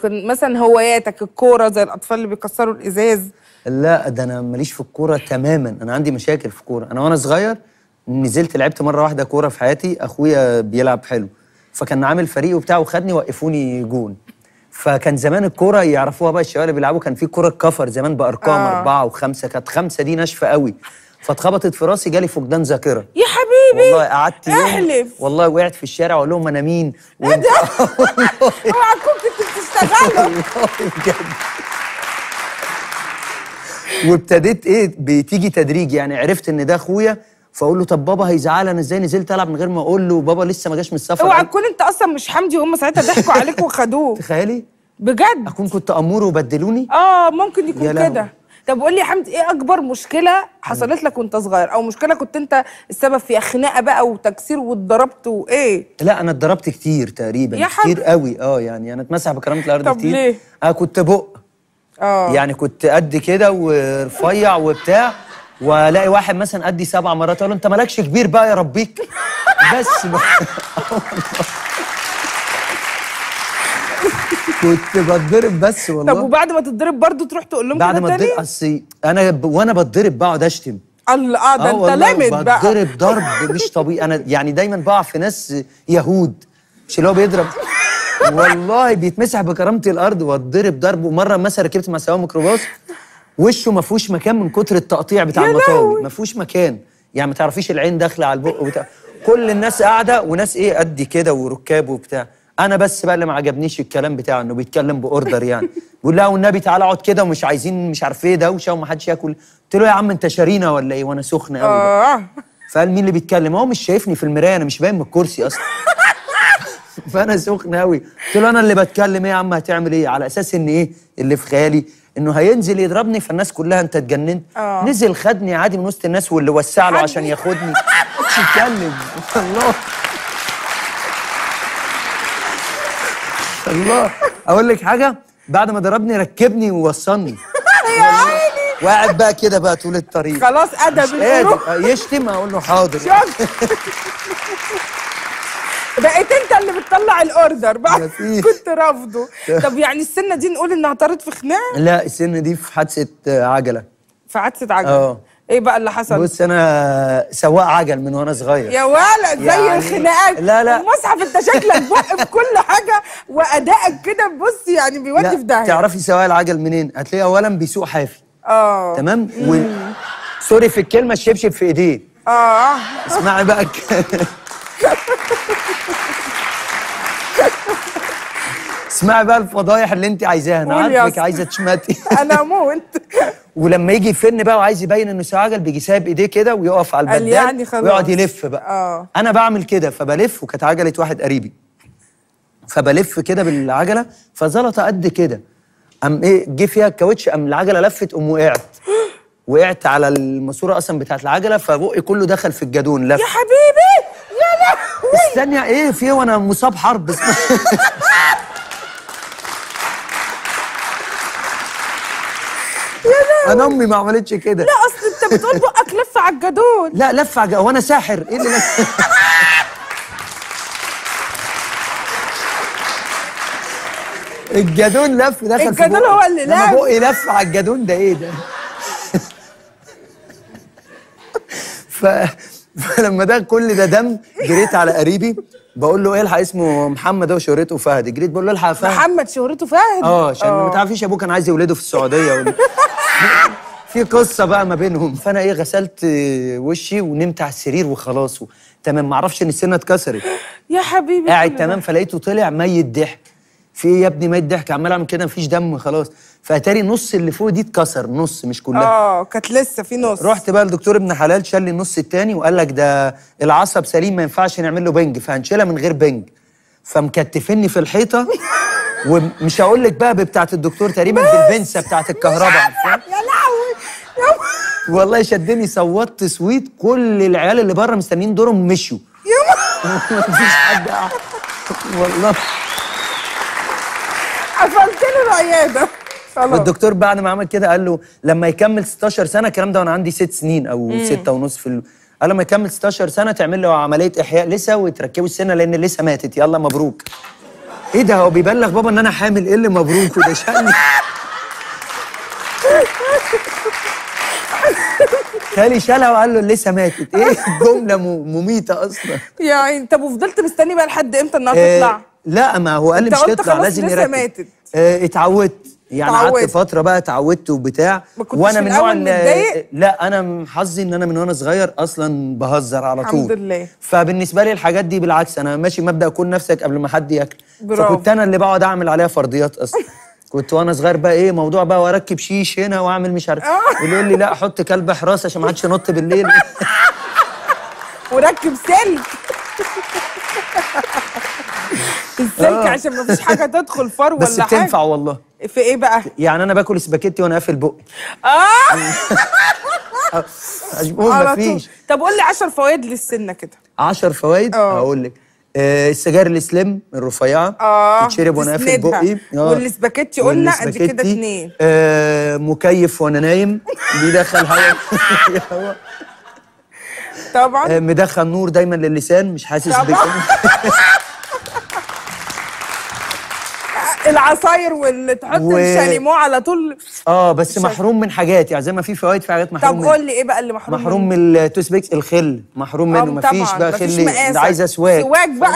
كان مثلا هواياتك الكوره زي الاطفال اللي بيكسروا الازاز لا ده انا ماليش في الكوره تماما انا عندي مشاكل في الكوره انا وانا صغير نزلت لعبت مره واحده كوره في حياتي اخويا بيلعب حلو فكان عامل فريق وبتاع وخدني وقفوني جون فكان زمان الكوره يعرفوها بقى الشباب اللي بيلعبوا كان في كوره كفر زمان بارقام آه. آه. اربعه وخمسه كانت خمسه دي ناشفه قوي فاتخبطت في راسي جالي فقدان ذاكره يا حبيبي والله قعدت يوم احلف والله وقعت في الشارع واقول لهم انا مين ايه ده؟ اوعى تكون كنت بتشتغلوا والله بجد وابتديت ايه بتيجي تدريج يعني عرفت ان ده اخويا فاقول له طب بابا هيزعل انا ازاي نزلت العب من غير ما اقول له بابا لسه ما جاش من السفر اوعى قال- تكون انت اصلا مش حمدي وهم ساعتها ضحكوا عليك وخدوه تخيلي بجد اكون كنت امور وبدلوني اه ممكن يا يكون لهوي. كده طب قول لي يا حمدي ايه اكبر مشكله حصلت لك وانت صغير او مشكله كنت انت السبب فيها خناقه بقى وتكسير واتضربت وايه لا انا اتضربت كتير تقريبا يا كتير حبيبي. قوي اه يعني انا اتمسح بكرامه الارض طب كتير ليه؟ انا كنت بق اه يعني كنت قد كده ورفيع وبتاع والاقي واحد مثلا قدي سبع مرات اقول له انت مالكش كبير بقى يا ربيك بس بقى. كنت بتضرب بس والله طب وبعد ما تتضرب برضه تروح تقول لهم بعد كده ما تاني اتضرب اصل انا ب... وانا بتضرب بقعد اشتم الله اه ده انت والله لامد بقى بتضرب ضرب مش طبيعي انا يعني دايما بقع في ناس يهود مش اللي هو بيضرب والله بيتمسح بكرامتي الارض واتضرب ضرب ومره مثلا ركبت مع سواق ميكروباص وشه ما فيهوش مكان من كتر التقطيع بتاع يا المطاوي لهوي. ما فيهوش مكان يعني ما تعرفيش العين داخله على البق وبتاع كل الناس قاعده وناس ايه قدي كده وركاب وبتاع انا بس بقى اللي ما عجبنيش الكلام بتاعه انه بيتكلم باوردر يعني بيقول لها والنبي تعالى اقعد كده ومش عايزين مش عارف ايه دوشه ومحدش ياكل قلت له يا عم انت شارينا ولا ايه وانا سخن قوي بقى. اه فقال مين اللي بيتكلم هو مش شايفني في المرايه انا مش باين من الكرسي اصلا فانا سخن قوي قلت له انا اللي بتكلم ايه يا عم هتعمل ايه على اساس ان ايه اللي في خيالي انه هينزل يضربني فالناس كلها انت اتجننت آه. نزل خدني عادي من وسط الناس واللي وسع له عشان ياخدني مش يتكلم الله الله اقول لك حاجه بعد ما ضربني ركبني ووصلني يا عيني وقاعد بقى كده بقى طول الطريق خلاص ادب مش الروح قادر يشتم اقول له حاضر بقيت انت اللي بتطلع الاوردر بقى مفيش. كنت رافضه طب يعني السنه دي نقول انها طارت في خناقه لا السن دي في حادثه آه، عجله في حادثه عجله اه. ايه بقى اللي حصل بص انا سواق عجل من وانا صغير يا ولد زي يعني- الخناقات لا، لا. المصحف انت شكلك بق في كل حاجه وادائك كده بص يعني بيودي في لا داهيه تعرفي سواق العجل منين هتلاقيه اولا بيسوق حافي اه تمام و... سوري في الكلمه الشبشب في ايديه اه اسمعي بقى ك... اسمعي بقى الفضايح اللي انت عايزاها انا قول يا عارفك اسطى. عايزه تشمتي انا اموت ولما يجي يفن بقى وعايز يبين انه سواق عجل بيجي سايب ايديه كده ويقف على قال البدال يعني خلاص. ويقعد يلف بقى اه. انا بعمل كده فبلف وكانت عجله واحد قريبي فبلف كده بالعجله فزلطه قد كده قام ايه جه فيها الكاوتش قام العجله لفت قام وقعت وقعت على الماسوره اصلا بتاعت العجله فبقي كله دخل في الجدون لف يا حبيبي يا لهوي استني ايه في إيه وانا مصاب حرب انا امي ما عملتش كده لا اصل انت بتقول بقك لف على الجدون لا لف عج... وانا ساحر ايه اللي لف الجدون لف دخل في الجدون بقي. هو اللي لما لف. بقي لف على الجدون ده ايه ده ف... فلما ده كل ده دم جريت على قريبي بقول له الحق اسمه محمد هو شهرته فهد جريت بقول له الحق يا فهد محمد شهرته فهد اه عشان ما تعرفيش ابوه كان عايز يولده في السعوديه ولا في قصه بقى ما بينهم فانا ايه غسلت وشي ونمت على السرير وخلاص و... تمام ما اعرفش ان السنه اتكسرت يا حبيبي قاعد كل ده. تمام فلقيته طلع ميت ضحك في ايه يا ابني ميت ضحك عمال اعمل كده مفيش دم خلاص فاتاري نص اللي فوق دي اتكسر نص مش كلها اه كانت لسه في نص رحت بقى لدكتور ابن حلال شال لي النص التاني وقال لك ده العصب سليم ما ينفعش نعمل له بنج فهنشيلها من غير بنج فمكتفني في الحيطه ومش هقول لك بقى بتاعه الدكتور تقريبا بالبنسه بتاعه الكهرباء عارفة؟ يا لهوي يا والله شدني صوتت صويت كل العيال اللي بره مستنيين دورهم مشوا يا مفيش حد قاعد والله قفلت له العياده خلاص والدكتور بعد ما عمل كده قال له لما يكمل 16 سنه الكلام ده وانا عندي ست سنين او ستة ونص في ال... قال لما يكمل 16 سنه تعمل له عمليه احياء لسه وتركبه السنه لان لسه ماتت يلا مبروك ايه ده هو بيبلغ بابا ان انا حامل ايه اللي مبروك وده شأني خالي شالها وقال له لسه ماتت ايه الجمله م- مميته اصلا يعني طب وفضلت مستني بقى لحد امتى انها آه، تطلع لا ما هو قال لي أنت مش قلت تطلع خلاص لازم لسه يركب ماتت. آه، اتعودت يعني قعدت اتعودت. فتره بقى اتعودت وبتاع ما كنتش في من الأول اللي- متضايق؟ لا انا م- حظي ان انا من وانا صغير اصلا بهزر على طول الحمد لله. فبالنسبه لي الحاجات دي بالعكس انا ماشي مبدا كون نفسك قبل ما حد ياكل برافو. فكنت انا اللي بقعد اعمل عليها فرضيات اصلا كنت وانا صغير بقى ايه موضوع بقى واركب شيش هنا واعمل مش عارف يقول لي لا حط كلب حراسه عشان ما حدش ينط بالليل وركب سلك السلك عشان ما فيش حاجه تدخل فر بس ولا حاجه بتنفع والله في ايه بقى يعني انا باكل سباكيتي وانا قافل بقي اه اشبه على طول مفيش طب قول لي 10 فوائد للسنه كده 10 فوائد اه. هقول لك آه السجاير السليم الرفيعه اه تتشرب وانا قافل تسندها. بقي اه. والسباكيتي قلنا قد كده والسباكيتي، اتنين آه مكيف وانا نايم بيدخل هواء طبعا آه مدخل نور دايما للسان مش حاسس طبعا. بك العصاير واللي تحط و- الشاليمو على طول اه بس محروم من حاجات يعني زي ما في فوائد في حاجات محروم طب منها. قول لي ايه بقى اللي محروم محروم منه؟ من التوس بيكس الخل محروم آه، منه مفيش طبعاً، بقى مفيش خل مقاسك. ده عايزه سواك سواك بقى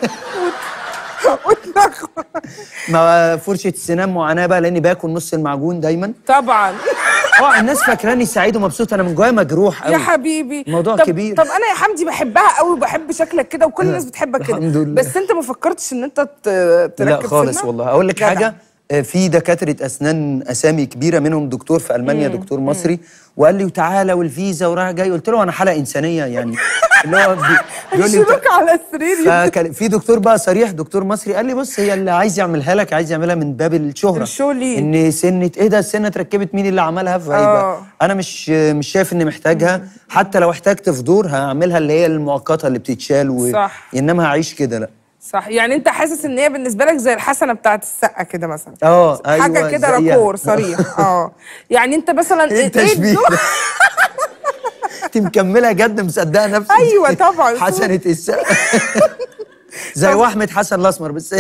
وتنخ ما فرشه السنان معاناه بقى لاني باكل نص المعجون دايما طبعا اه الناس فاكراني سعيد ومبسوط انا من جوايا مجروح قوي يا حبيبي موضوع طب كبير. طب انا يا حمدي بحبها قوي وبحب شكلك كده وكل الناس بتحبك كده الحمد لله. بس انت ما فكرتش ان انت ت- تركب لا خالص سنة؟ والله اقول لك جدع. حاجه آه، في دكاتره اسنان اسامي كبيره منهم دكتور في المانيا دكتور مصري وقال لي وتعالى والفيزا ورايح جاي قلت له انا حاله انسانيه يعني اللي هو بي- بيقول لي هيشيلوك على السرير فكان في دكتور بقى صريح دكتور مصري قال لي بص هي اللي عايز يعملها لك عايز يعملها من باب الشهره الشو ليه؟ ان سنه ايه ده السنه اتركبت مين اللي عملها فهيبقى آه. انا مش مش شايف اني محتاجها حتى لو احتجت في دور هعملها اللي هي المؤقته اللي بتتشال و... صح. انما هعيش كده لا صح يعني انت حاسس ان هي بالنسبه لك زي الحسنه بتاعت السقه كده مثلا اه حاجه أيوة، كده زيها. راكور صريح اه يعني انت مثلا ايه التشبيه الدور- ده؟ انت مكمله جد مصدقه نفسك أيوة طبعاً. حسنه السقا زي واحمد حسن الاسمر بس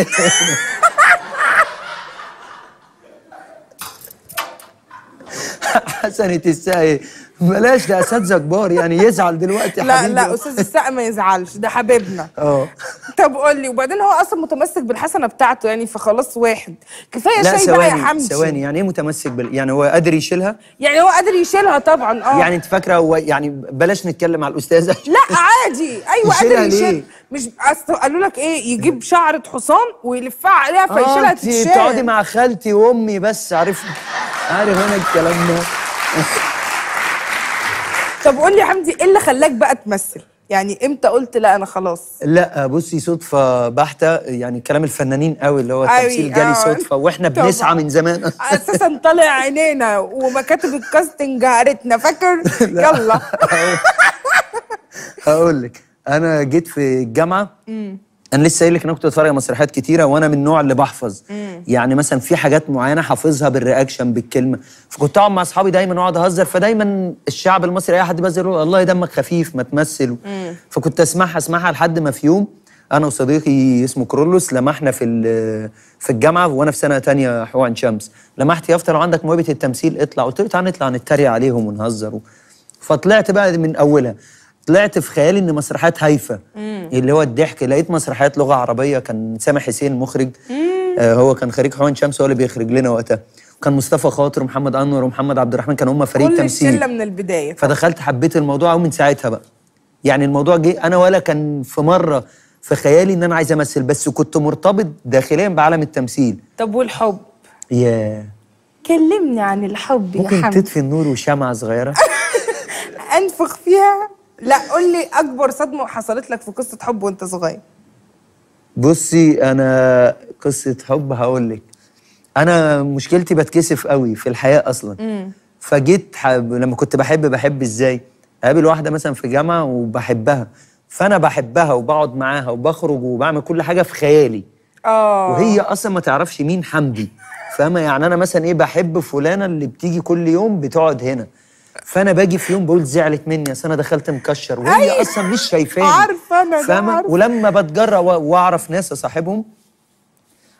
حسنه السقا ايه بلاش ده اساتذه كبار يعني يزعل دلوقتي يا لا حبيبي لا استاذ السقا ما يزعلش ده حبيبنا اه طب قول لي وبعدين هو اصلا متمسك بالحسنه بتاعته يعني فخلاص واحد كفايه لا شاي بقى يا ثواني حمدي ثواني يعني ايه متمسك بال يعني هو قادر يشيلها يعني هو قادر يشيلها طبعا اه يعني انت فاكره هو يعني بلاش نتكلم على الاستاذه لا عادي ايوه يشيلها قادر يشيل ليه؟ مش اصل قالوا لك ايه يجيب شعره حصان ويلفها عليها فيشيلها انت بتقعدي تتشال مع خالتي وامي بس عارف عارف انا الكلام ده طب قول لي يا حمدي ايه اللي خلاك بقى تمثل يعني امتى قلت لا انا خلاص لا بصي صدفة بحتة يعني كلام الفنانين قوي اللي هو أوي، التمثيل جالي آه. صدفة واحنا طبعا. بنسعى من زمان اساسا طالع عينينا ومكاتب الكاستنج قهرتنا فاكر يلا هقول لك انا جيت في الجامعة انا لسه قايل لك انا كنت بتفرج على مسرحيات كتيره وانا من النوع اللي بحفظ يعني مثلا في حاجات معينه حافظها بالرياكشن بالكلمه فكنت اقعد مع اصحابي دايما اقعد اهزر فدايما الشعب المصري اي حد بيهزر يقول الله دمك خفيف ما تمثل فكنت اسمعها اسمعها لحد ما في يوم انا وصديقي اسمه كرولوس لمحنا في ال- في الجامعه وانا في سنه تانية حقوق عين شمس لمحت يا لو عندك موهبه التمثيل اطلع قلت له تعالى نطلع نتريق عليهم ونهزر فطلعت بقى من اولها طلعت في خيالي ان مسرحيات هايفه اللي هو الضحك لقيت مسرحيات لغه عربيه كان سامح حسين المخرج آه هو كان خريج حقوق عين شمس هو اللي بيخرج لنا وقتها وكان مصطفى خاطر ومحمد انور ومحمد عبد الرحمن كانوا هم فريق كل تمثيل الشله من البدايه فدخلت حبيت الموضوع ومن ساعتها بقى يعني الموضوع جه انا ولا كان في مره في خيالي ان انا عايز امثل بس كنت مرتبط داخليا بعالم التمثيل طب والحب ياه كلمني عن الحب يا ممكن حمدي تطفي النور وشمعة صغيرة انفخ فيها لا قول لي اكبر صدمه حصلت لك في قصه حب وانت صغير بصي انا قصة حب هقول لك انا مشكلتي بتكسف قوي في الحياة اصلا فجيت حب... لما كنت بحب بحب ازاي اقابل واحدة مثلا في جامعة وبحبها فانا بحبها وبقعد معاها وبخرج وبعمل كل حاجة في خيالي اه وهي اصلا ما تعرفش مين حمدي فاهمه يعني انا مثلا ايه بحب فلانه اللي بتيجي كل يوم بتقعد هنا فانا باجي في يوم بقول زعلت مني اصل انا دخلت مكشر وهي أيوة. اصلا مش شايفاني عارفة أنا ده فاهمه عارفة. ولما بتجرأ و- واعرف ناس اصاحبهم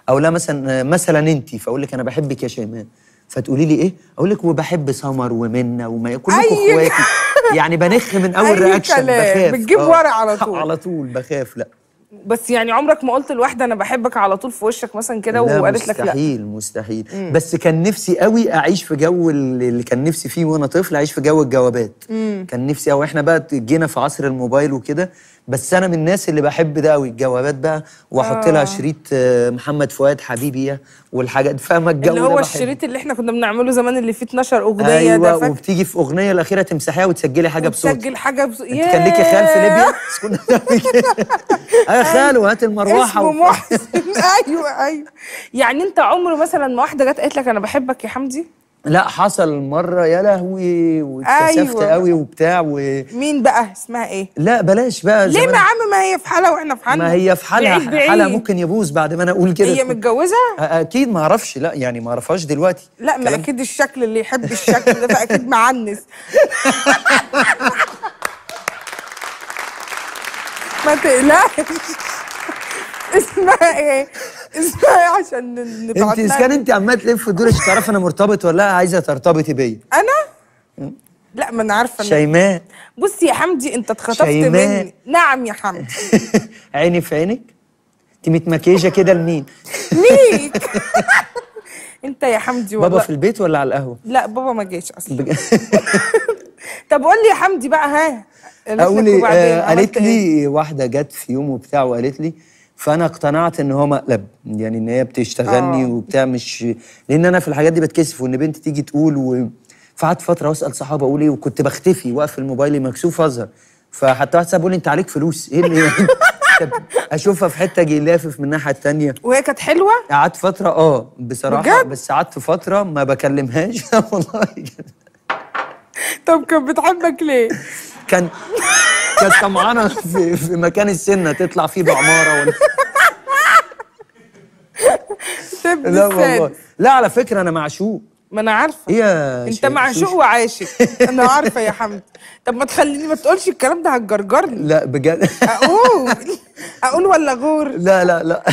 او لا مثلا مثلا انت فاقول لك انا بحبك يا شيماء فتقولي لي ايه اقول لك وبحب سمر ومنى وما كلكم أي اخواتي يعني بنخ من اول أي رياكشن كلام. بخاف بتجيب آه. ورق على طول. على طول بخاف لا بس يعني عمرك ما قلت لواحده انا بحبك على طول في وشك مثلا كده لا وقالت لك لا مستحيل مستحيل بس كان نفسي قوي اعيش في جو اللي اللي كان نفسي فيه وانا طفل اعيش في جو الجوابات كان نفسي قوي احنا بقى جينا في عصر الموبايل وكده بس انا من الناس اللي بحب ده قوي الجوابات بقى واحط لها شريط آه، محمد فؤاد حبيبي يا والحاجات فاهمه الجو اللي ده هو بحبه. الشريط اللي احنا كنا بنعمله زمان اللي فيه 12 اغنيه ده ايوه فاكر وبتيجي في اغنيه الاخيره تمسحيها وتسجلي حاجه بصوت تسجل حاجه بص... انت كان ليكي خال في ليبيا بس كنا بنعمل كده. ايوه خالو هات المروحه اسمه وبتاع. محسن ايوه ايوه يعني انت عمر مثلا ما واحده جت قالت لك انا بحبك يا حمدي لا حصل مرة يا لهوي واتكسفت أيوة. قوي وبتاع و... مين بقى اسمها ايه لا بلاش بقى ليه زمان- ما يا عم ما هي في حالها واحنا في حالنا ما هي في حالها بعيد بعيد. حالها ممكن يبوظ بعد ما انا اقول كده هي متجوزه أ- اكيد ما اعرفش لا يعني ما اعرفهاش دلوقتي لا ما كلام- اكيد الشكل اللي يحب الشكل ده فاكيد معنس ما تقلقش اسمها ايه اسمها ايه عشان ن- انت نبعت اذا لها كان انت عمال تلف وتدور عشان تعرفي انا مرتبط ولا لا عايزه ترتبطي بيا انا لا ما انا عارفه إن- شيماء بصي يا حمدي انت اتخطفت شيماء. مني نعم يا حمدي عيني في عينك انت متمكيجه كده لمين ليك انت يا حمدي بابا والله في البيت ولا على القهوه لا بابا ما جاش اصلا بج- طب قول لي يا حمدي بقى ها قالت لك اقول لي وبعدين آه عملت قالت إيه؟ لي واحده جت في يوم وبتاع وقالت لي فانا اقتنعت ان هو مقلب يعني ان هي بتشتغلني آه. وبتاع مش لان انا في الحاجات دي بتكسف وان بنت تيجي تقول و... فقعدت فتره واسال صحابه اقول ايه وكنت بختفي واقف في الموبايل مكسوف اظهر فحتى واحد صاحبي بيقول لي انت عليك فلوس ايه اللي طب اشوفها في حته اجي لافف من الناحيه الثانيه وهي كانت حلوه قعدت فتره اه بصراحه بجد؟ بس قعدت فتره ما بكلمهاش والله طب كانت بتحبك ليه كان كانت طمعانه في, في مكان السنه تطلع فيه بعماره ولا سيب لا السن. والله لا على فكره انا معشوق ما انا عارفه ايه يا انت شيخ معشوق شوشو؟ وعاشق انا عارفه يا حمدي طب ما تخليني ما تقولش الكلام ده هتجرجرني لا بجد اقول اقول ولا غور لا لا لا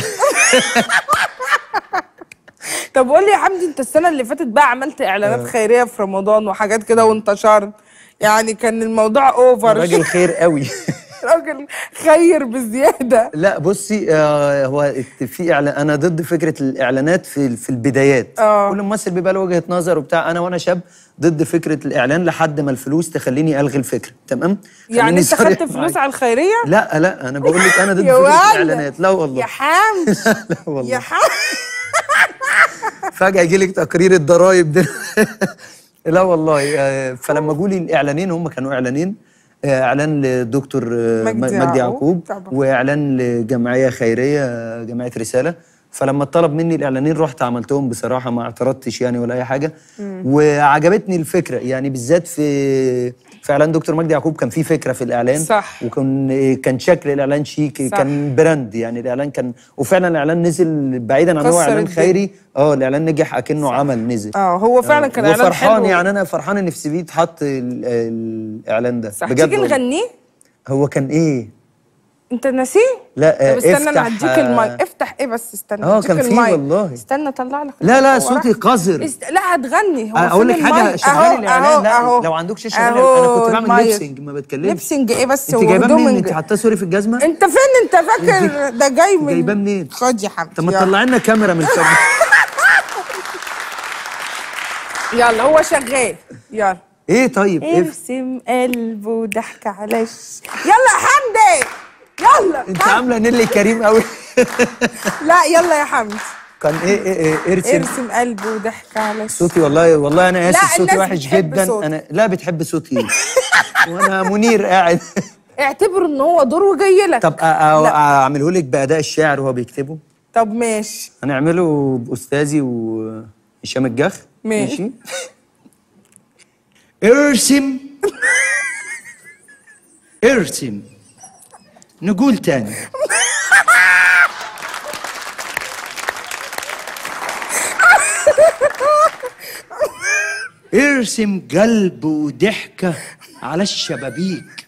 طب قول لي يا حمدي انت السنه اللي فاتت بقى عملت اعلانات خيريه في رمضان وحاجات كده وانتشرت يعني كان الموضوع اوفر راجل خير قوي راجل خير بزياده لا بصي آه هو الت- في اعلان انا ضد فكره الاعلانات في في البدايات آه. كل ممثل بيبقى له وجهه نظر وبتاع انا وانا شاب ضد فكره الاعلان لحد ما الفلوس تخليني الغي الفكره تمام يعني خليني انت صريح خدت فلوس معاك. على الخيريه لا لا انا بقول لك انا ضد يا فكره ولد. الاعلانات لا والله يا حمدي لا والله يا حمدي فجأة يجي لك تقرير الضرايب ده لا والله آه، فلما جولي الاعلانين هم كانوا اعلانين آه، اعلان لدكتور آه، مجدي مجدي يعقوب يعقوب طبعا. واعلان لجمعيه خيريه آه، جمعيه رساله فلما طلب مني الاعلانين رحت عملتهم بصراحه ما اعترضتش يعني ولا اي حاجه وعجبتني الفكره يعني بالذات في في اعلان دكتور مجدي يعقوب كان في فكره في الاعلان صح. وكان كان شكل الاعلان شيك صح. كان براند يعني الاعلان كان وفعلا الاعلان نزل بعيدا عن هو كسر اعلان الدنيا. خيري اه الاعلان نجح اكنه عمل نزل اه هو فعلا كان اعلان وفرحان حلو يعني انا فرحان ان في سي في اتحط ال- الاعلان ده صح بجد تيجي والله. نغنيه هو كان ايه انت ناسيه لا، طب استنى افتح، انا هديك آه، المايك افتح ايه بس استنى اه، هديك كان فيه المايك. والله. استنى اطلع لك لا لا هو صوتي راح- قذر است... لا هتغني هو اقول فين لك حاجه المايك؟ شغال أهو، الاعلان أهو، لا أهو. لو عندكش شغال أهو انا كنت بعمل المايك. ليبسنج ما بتكلمش ليبسنج ايه بس انت جايباه منين ودومنج. انت حاطاه سوري في الجزمه انت فين انت فاكر ده جاي من جايباه منين خد يا حمدي طب ما يلا. تطلع لنا كاميرا من الكاميرا يلا هو شغال يلا ايه طيب ايه ارسم قلبه ضحك على ش... يلا يا حمدي يلا انت عامله نيلي كريم قوي لا يلا يا حمدي كان ايه ايه, إيه ارسم ارسم قلبه ضحك على ش... صوتي والله والله انا لا، اسف صوتي الناس وحش بتحب جدا صوتك. انا لا بتحب صوتي وانا منير قاعد اعتبر ان هو دور وجاي لك طب أ- أ- لا. اعمله لك باداء الشعر وهو بيكتبه طب ماشي هنعمله باستاذي وهشام الجخ ماشي. ارسم ارسم نقول تاني ارسم قلب وضحكة على الشبابيك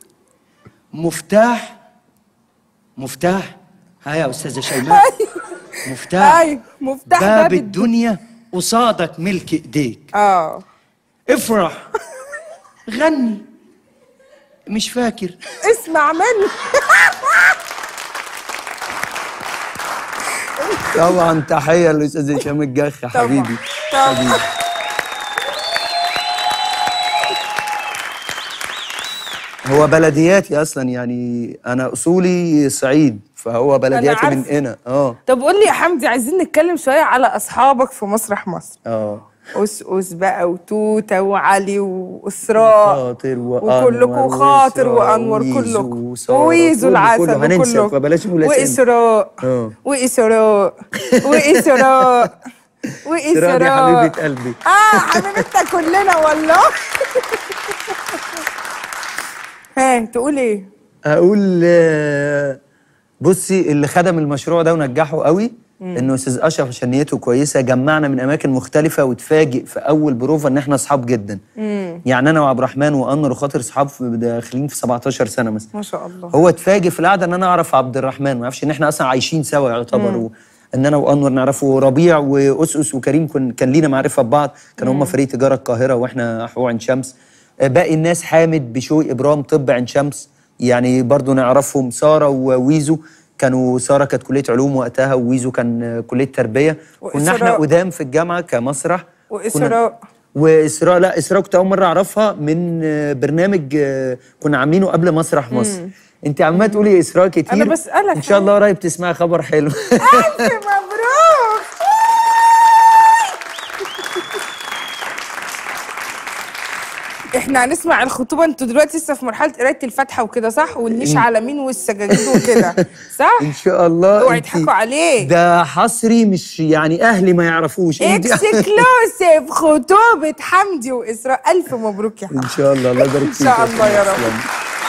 مفتاح مفتاح ها يا أستاذة شيماء مفتاح ايوه مفتاح باب الدنيا قصادك ملك ايديك اه افرح غني مش فاكر اسمع مني طبعا تحيه للاستاذ هشام الجخ حبيبي طبعا. حبيبي هو بلدياتي اصلا يعني انا اصولي صعيد فهو بلدياتي من عارفة. هنا اه طب قول لي يا حمدي عايزين نتكلم شويه على اصحابك في مسرح مصر اه أس أس بقى وتوته وعلي واسراء خاطر وانور وكلكم خاطر وإسراء وانور وويزو كلكم وسارة، وويزو كله- العسل كله هننسى، وكلكم. فبلاش نقول أسامي. واسراء اه. واسراء واسراء اسراء دي واسراء حبيبه قلبي اه حبيبتنا كلنا والله ها تقول ايه اقول آه، بصي اللي خدم المشروع ده ونجحه قوي انه استاذ اشرف عشان نيته كويسه جمعنا من اماكن مختلفه وتفاجئ في اول بروفه ان احنا اصحاب جدا يعني انا وعبد الرحمن وانور وخاطر اصحاب في- داخلين في 17 سنه مثلا ما شاء الله هو اتفاجئ في القعده ان انا اعرف عبد الرحمن ما اعرفش ان احنا اصلا عايشين سوا يعتبر و... ان انا وانور نعرفه ربيع واسس وكريم كن... كان لينا معرفه ببعض كانوا هم فريق تجاره القاهره واحنا حقوق عين شمس آه، باقي الناس حامد بشوي ابرام طب عين شمس يعني برضو نعرفهم ساره وويزو كانوا ساره كانت كليه علوم وقتها وويزو كان آه، كليه تربيه كنا احنا وإسراء. قدام في الجامعه كمسرح كنا- واسراء واسراء لا اسراء كنت اول مره اعرفها من آه، برنامج آه، كنا عاملينه قبل مسرح مصر انت عماله تقولي اسراء كتير أنا بسألك ان شاء الله قريب تسمعي خبر حلو الف مبروك احنا هنسمع الخطوبه انتوا دلوقتي لسه في مرحله قرايه الفاتحه وكده صح والنيش على مين والسجاجيد وكده صح ان شاء الله اوعي انت- يضحكوا عليه ده حصري مش يعني اهلي ما يعرفوش انت اكسكلوسيف خطوبه حمدي واسراء الف مبروك يا حمدي ان شاء الله الله يبارك ان فيك شاء الله يا رب تسلم.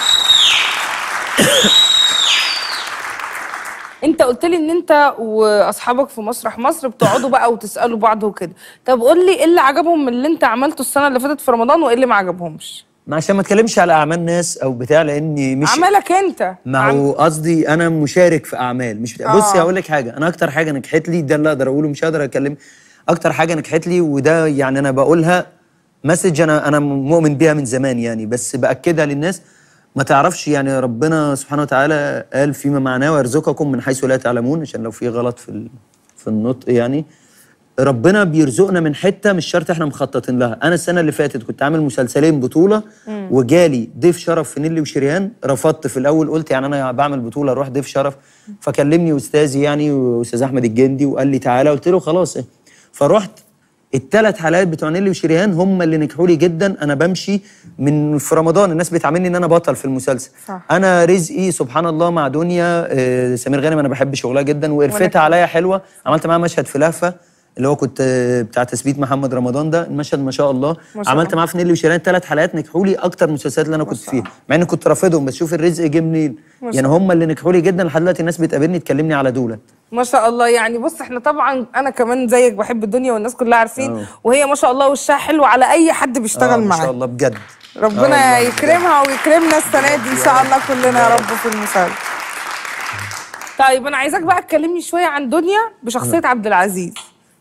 انت قلت لي ان انت واصحابك في مسرح مصر بتقعدوا بقى وتسالوا بعض وكده طب قول لي ايه اللي عجبهم من اللي انت عملته السنه اللي فاتت في رمضان وايه اللي ما عجبهمش ما عشان ما اتكلمش على اعمال ناس او بتاع لاني مش عملك انت ما هو قصدي انا مشارك في اعمال مش بتاع. بصي آه. هقول لك حاجه انا اكتر حاجه نجحت لي ده اللي اقدر اقوله مش هقدر اتكلم اكتر حاجه نجحت لي وده يعني انا بقولها مسج انا انا مؤمن بيها من زمان يعني بس باكدها للناس ما تعرفش يعني ربنا سبحانه وتعالى قال فيما معناه ويرزقكم من حيث لا تعلمون عشان لو في غلط في ال- في النطق يعني ربنا بيرزقنا من حته مش شرط احنا مخططين لها انا السنه اللي فاتت كنت عامل مسلسلين بطوله وجالي ضيف شرف في نيلي وشريهان رفضت في الاول قلت يعني انا بعمل بطوله اروح ضيف شرف فكلمني استاذي يعني واستاذ احمد الجندي وقال لي تعالى قلت له خلاص إيه. فرحت الثلاث حلقات بتوع نيلي وشريهان هم اللي نجحوا لي جدا انا بمشي من في رمضان الناس بتعاملني ان انا بطل في المسلسل صح. انا رزقي سبحان الله مع دنيا آه، سمير غانم انا بحب شغلها جدا وقرفتها عليا حلوه عملت معاها مشهد في لهفه اللي هو كنت آه، بتاع تثبيت محمد رمضان ده المشهد ما شاء الله ما شاء عملت الله. معاه في نيلي وشيرين ثلاث حلقات نجحوا لي اكتر من المسلسلات اللي انا كنت فيها مع اني كنت رافضهم بس شوف الرزق جه منين ما يعني هم اللي نجحوا لي جدا لحد دلوقتي الناس بتقابلني تكلمني على دولت ما شاء الله يعني بص احنا طبعا انا كمان زيك بحب الدنيا والناس كلها عارفين آه. وهي ما شاء الله وشها حلو على اي حد آه، بيشتغل ما شاء معاه الله بجد آه ربنا والله يكرمها ويكرمنا السنه دي ان شاء الله كلنا يا رب في المسلسل طيب انا عايزاك بقى تكلمني شويه عن دنيا بشخصيه عبد العزيز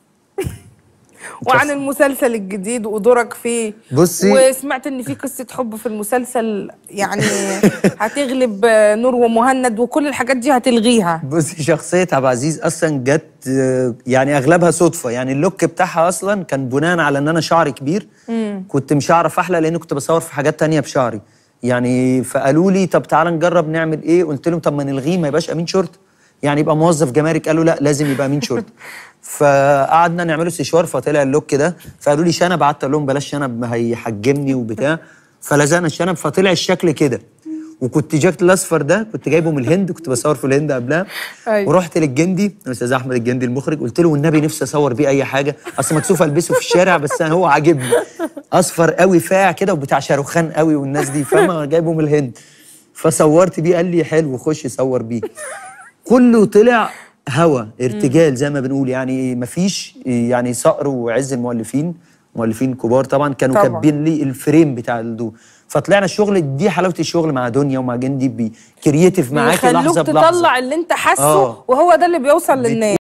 وعن المسلسل الجديد ودورك فيه بصي- وسمعت ان في قصه حب في المسلسل يعني هتغلب نور ومهند وكل الحاجات دي هتلغيها بصي شخصية عبد العزيز أصلا جت آه، يعني أغلبها صدفة يعني اللوك بتاعها أصلا كان بناء على إن أنا شعري كبير كنت مش هعرف أحلى لأن كنت بصور في حاجات تانية بشعري يعني فقالوا لي طب تعالى نجرب نعمل إيه قلت لهم طب ما نلغيه ما يبقاش أمين شرطة يعني يبقى موظف جمارك قالوا لا لازم يبقى أمين شرطة فقعدنا نعمله استشوار فطلع اللوك ده فقالوا لي شنب قعدت اقول لهم بلاش شنب ما هيحجمني وبتاع فلزقنا الشنب فطلع الشكل كده وكنت جاكت الاصفر ده كنت جايبه من الهند كنت بصور في الهند قبلها أيوة. ورحت للجندي الاستاذ احمد الجندي المخرج قلت له والنبي نفسي اصور بيه اي حاجه اصل مكسوف البسه في الشارع بس أنا هو عاجبني اصفر قوي فاقع كده وبتاع شاروخان قوي والناس دي فاهمه جايبه من الهند فصورت بيه قال لي حلو خش صور بيه كله طلع هوا ارتجال زي ما بنقول يعني مفيش يعني صقر وعز المؤلفين مؤلفين كبار طبعا كانوا طبعاً. كاتبين لي الفريم بتاع الدو فطلعنا الشغل دي حلاوه الشغل مع دنيا ومع جندي بي كرييتيف معاكي يخلوك لحظه بلحظه تطلع اللي انت حاسه آه. وهو ده اللي بيوصل للناس